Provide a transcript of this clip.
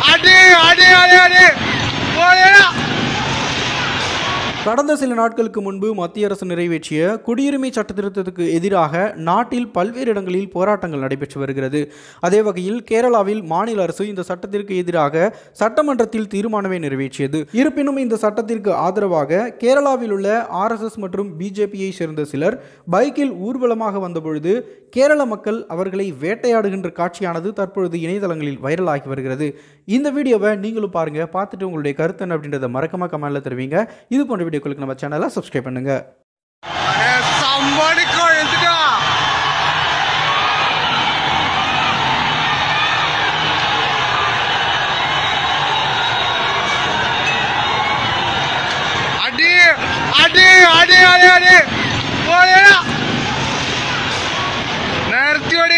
அடி அடி அடி அடி போடா கடந்த சில நாட்களுக்கு முன்பு மத்திய அரசு நிறைவேற்றிய குடியுரிமை சட்டத்திருத்தத்துக்கு எதிராக நாட்டில் பல்வேறு இடங்களில் போராட்டங்கள் நடைபெற்று வருகிறது அதே வகையில் கேரளாவில் மாநில அரசு இந்த சட்டத்திற்கு எதிராக சட்டமன்றத்தில் தீர்மானமே நிறைவேற்றியது இருப்பினும் இந்த சட்டத்திற்கு ஆதரவாக கேரளாவில் உள்ள ஆர்எஸ்எஸ் மற்றும் பிஜேபியை சேர்ந்த சிலர் பைக்கில் ஊர்வலமாக வந்தபொழுது கேரள மக்கள் அவர்களை வேட்டையாடுகின்ற காட்சியானது தற்பொழுது இணையதளங்களில் வைரலாகி வருகிறது இந்த வீடியோவை நீங்களும் பாருங்க பார்த்துட்டு உங்களுடைய கருத்து என்ன அப்படின்றத மறக்காம கமெண்ட்ல தெரிவிங்க இது போன்ற வீடியோக்களுக்கு நம்ம சேனலை சப்ஸ்கிரைப் பண்ணுங்க சம்படி குழந்துட்டா அடி அடி அடி அடி அடி போடா നിർത്തിയോടി